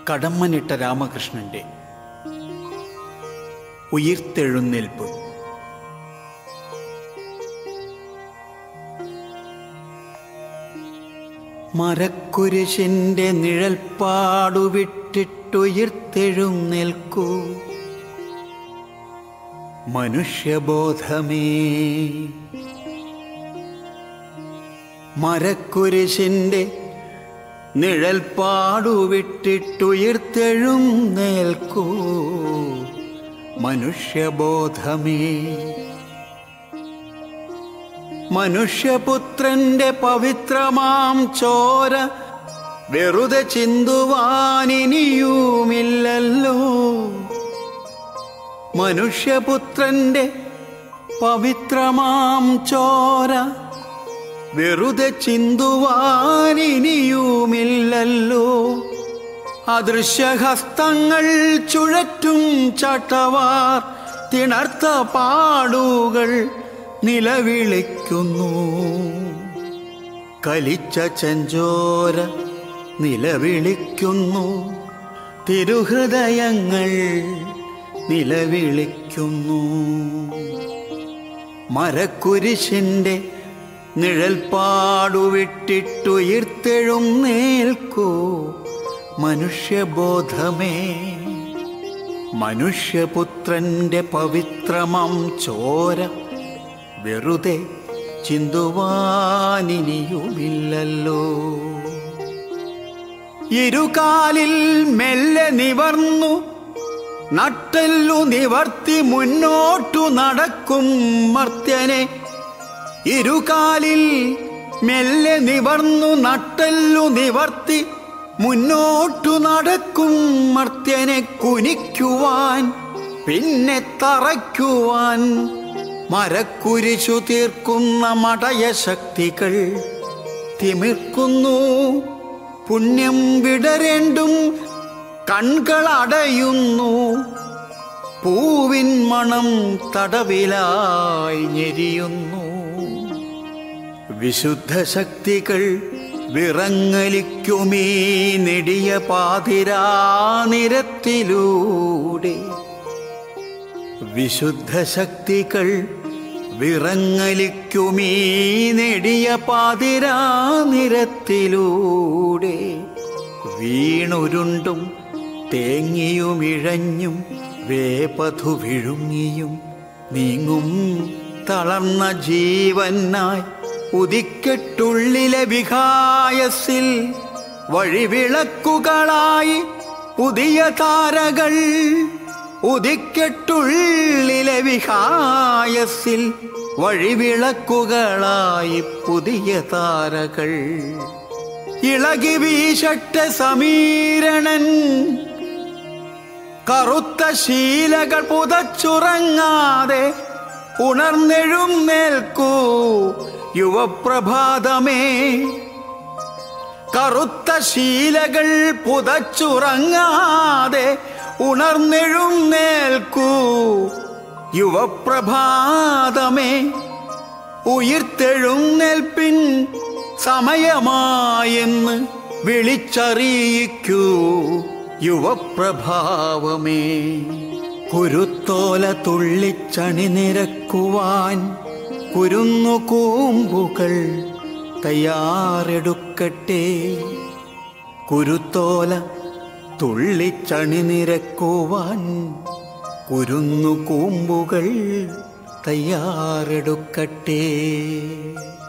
കടമ്മനിട്ട രാമകൃഷ്ണന്റെ ഉയിർത്തെഴുന്നേൽപ്പ് മരക്കുരിശിന്റെ നിഴൽപ്പാടു വിട്ടിട്ടുയിർത്തെഴുന്നേൽക്കൂ മനുഷ്യബോധമേ മരക്കുരിശിന്റെ നിഴൽപ്പാടു വിട്ടിട്ടുയിർത്തെഴുന്നേൽക്കൂ മനുഷ്യബോധമേ മനുഷ്യപുത്രന്റെ പവിത്രമാം ചോര വെറുതെ ചിന്തുവാനിനിയുമില്ലല്ലോ മനുഷ്യപുത്രന്റെ പവിത്രമാം ചോര വെറുതെ ചിന്തുവാനിനിയുമില്ലല്ലോ അദൃശ്യഹസ്തങ്ങൾ ചുഴറ്റും ചട്ടവാർ തിണർത്ത പാടുകൾ നിലവിളിക്കുന്നു കലിച്ച ചെഞ്ചോര നിലവിളിക്കുന്നു തിരുഹൃദയങ്ങൾ നിലവിളിക്കുന്നു മരക്കുരിശിന്റെ നിഴൽപ്പാടു വിട്ടിട്ടുയിർത്തെഴുന്നേൽക്കൂ മനുഷ്യബോധമേ മനുഷ്യപുത്രന്റെ പവിത്രമം ചോര വെറുതെ ചിന്തുവാനിനിയുമില്ലല്ലോ ഇരുകാലിൽ മെല്ലെ നിവർന്നു നട്ടെല്ലു നിവർത്തി മുന്നോട്ടു നടക്കും മർത്യനെ ഇരുകാലിൽ മെല്ലെ നിവർന്നു നട്ടെല്ലു നിവർത്തി മുന്നോട്ടു നടക്കും മർത്യനെ കുനിക്കുവാൻ പിന്നെ തറയ്ക്കുവാൻ മരക്കുരിശു തീർക്കുന്ന മടയശക്തികൾ തിമിർക്കുന്നു പുണ്യം വിടരേണ്ടും കൺകളടയുന്നു പൂവിൻ മണം തടവിലായി ഞെരിയുന്നു വിശുദ്ധ ശക്തികൾ വിറങ്ങലിക്കുമീ നെടിയ പാതിരാ നിരത്തിലൂടെ വിശുദ്ധ ശക്തികൾ വിറങ്ങലിക്കുമീ നെടിയ പാതിരാ നിരത്തിലൂടെ വീണുരുണ്ടും തേങ്ങിയുമിഴഞ്ഞും വേപഥു വിഴുങ്ങിയും നീങ്ങും തളർന്ന ജീവനായി ഉദിക്കെട്ടുള്ളിലെ വിഹായസിൽ വഴിവിളക്കുകളായി പുതിയ താരകൾ ഉദിക്കെട്ടുള്ളിലെ വിഹായസിൽ വഴിവിളക്കുകളായി പുതിയ താരകൾ ഇളകി വീശട്ടെ സമീരണൻ കറുത്ത ശീലകൾ പുതച്ചുറങ്ങാതെ ഉണർന്നെഴുന്നേൽക്കൂ യുവപ്രഭാതമേ കറുത്ത ശീലകൾ പുതച്ചുറങ്ങാതെ ഉണർന്നെഴുന്നേൽക്കൂ യുവപ്രഭാതമേ ഉയിർത്തെഴുന്നേൽപ്പിൻ സമയമായെന്ന് വിളിച്ചറിയിക്കൂ യുവപ്രഭാവമേ കുരുത്തോല തുള്ളിച്ചണി നിരക്കുവാൻ കുരുന്നു കൂമ്പുകൾ തയ്യാറെടുക്കട്ടെ കുരുത്തോല തുള്ളിച്ചണി നിരക്കുവാൻ കുരുന്നു കൂമ്പുകൾ തയ്യാറെടുക്കട്ടെ